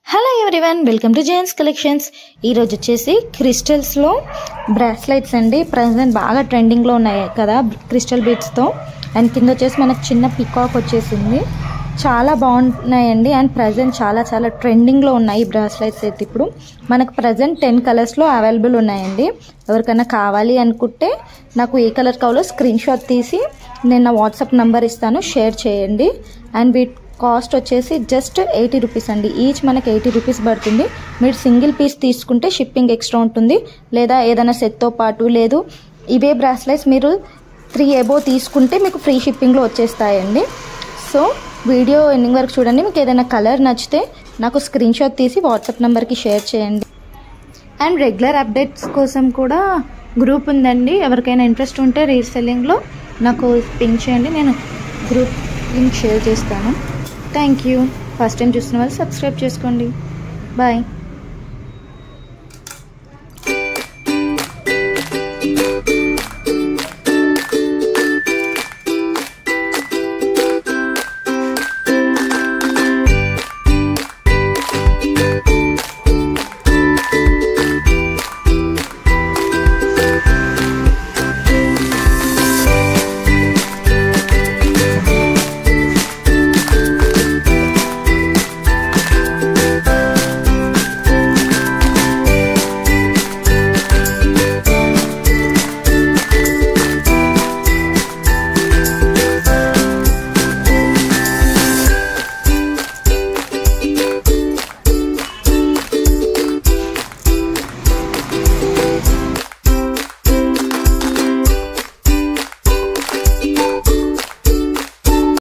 hello everyone welcome to Jains collections ఈరోజు వచ్చేసి క్రిస్టల్స్లో bracelets అండి ప్రజెంట్ బాగా ట్రెండింగ్లో ఉన్నాయి కదా క్రిస్టల్ బీట్స్తో అండ్ కింద వచ్చేసి మనకు చిన్న పికాక్ వచ్చేసింది చాలా బాగున్నాయండి అండ్ ప్రజెంట్ చాలా చాలా ట్రెండింగ్లో ఉన్నాయి ఈ బ్రాస్లెట్స్ అయితే ఇప్పుడు మనకు ప్రజెంట్ టెన్ కలర్స్లో అవైలబుల్ ఉన్నాయండి ఎవరికైనా కావాలి అనుకుంటే నాకు ఏ కలర్ కావాలో స్క్రీన్ షాట్ తీసి నేను నా వాట్సాప్ నెంబర్ ఇస్తాను షేర్ చేయండి అండ్ వీట్ కాస్ట్ వచ్చేసి జస్ట్ ఎయిటీ రూపీస్ అండి ఈచ్ మనకి ఎయిటీ రూపీస్ పడుతుంది మీరు సింగిల్ పీస్ తీసుకుంటే షిప్పింగ్ ఎక్స్ట్రా ఉంటుంది లేదా ఏదైనా సెట్తో పాటు లేదు ఇవే బ్రాస్లెట్స్ మీరు త్రీ ఎబో తీసుకుంటే మీకు ఫ్రీ షిప్పింగ్లో వచ్చేస్తాయండి సో వీడియో ఎండింగ్ వరకు చూడండి మీకు ఏదైనా కలర్ నచ్చితే నాకు స్క్రీన్ షాట్ తీసి వాట్సాప్ నెంబర్కి షేర్ చేయండి అండ్ రెగ్యులర్ అప్డేట్స్ కోసం కూడా గ్రూప్ ఉందండి ఎవరికైనా ఇంట్రెస్ట్ ఉంటే రీసెల్లింగ్లో నాకు పింక్ చేయండి నేను గ్రూప్ లింక్ షేర్ చేస్తాను థ్యాంక్ యూ ఫస్ట్ టైం చూస్తున్న వాళ్ళు సబ్స్క్రైబ్ చేసుకోండి బాయ్